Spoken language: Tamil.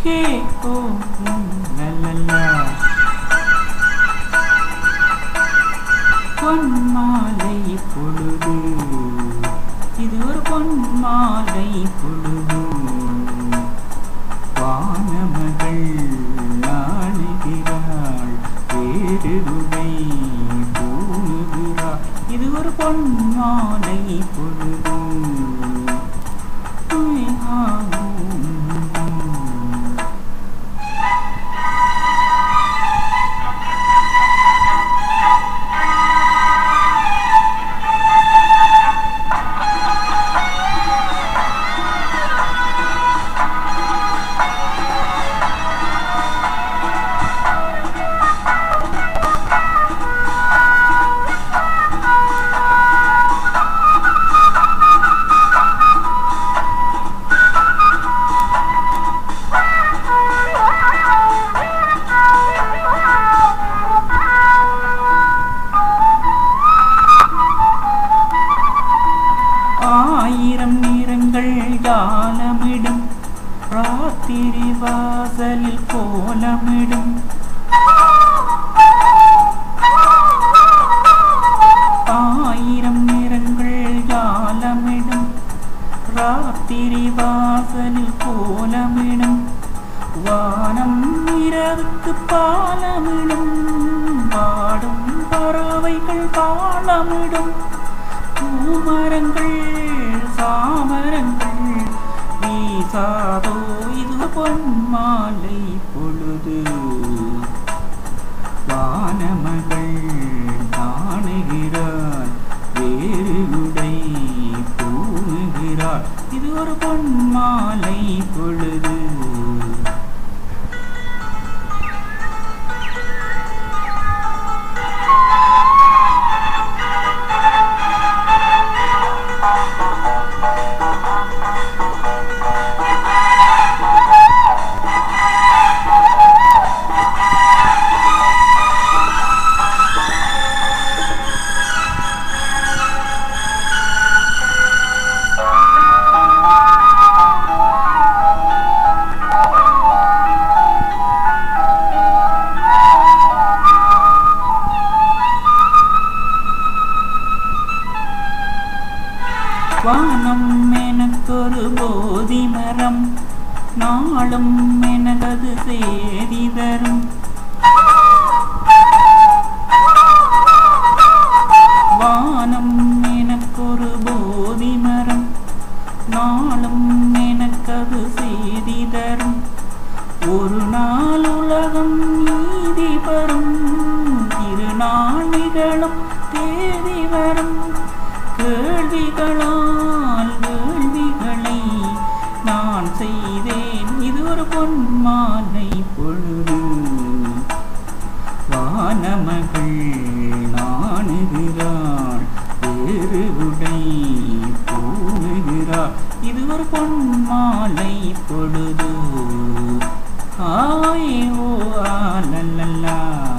கே ஓ ம், லலலா. பொன்மாலை பொழுது இது ஒரு பொன்மாலை பொழுது வானமகள் நாணுகிறாள் வேறு உடை பூணுகிறாள் இது ஒரு பொன்மாலை பொழுது உய், ஆ, உம், உம். ஆயிரம் நிறங்கள் ஜாலமிடும் ராத்திரி வாசலில் கோலமிடும் ஆயிரம் நிறங்கள் ஜாலமிடும் ராத்திரி வாசலில் கோலமிடும் வானம் இரவுக்கு பாலமிடும் பாடும் பறவைகள் பாலமிடும் பூமரங்கள் சாமரங்கள் வீசாதோ இது பொன்மாலை பொழுது வானமகள் காணுகிறாள் வேறு உடை பூணுகிறாள் இது ஒரு பொன்மாலை பொழுது வானம் எனக்கொரு போதி மரம் நாளும் எனக்கது சேதி தரும் வானம் எனக்கொரு போதி மரம் நாளும் எனக்கது செய்தி தரும் ஒரு நாள் உலகம் நீதி வரும் திருநாள் நிகழும் தேதி வரும் கேள்விகளால் வேள்விகளை நான் செய்தேன் இது ஒரு பொன்மாலை பொழுது வானமகள் நாணுகிறாள் வேறு உடை பூணுகிறாள் இது ஒரு பொன்மாலை பொழுது ஆய் ஓ ஆ லல்லல்லா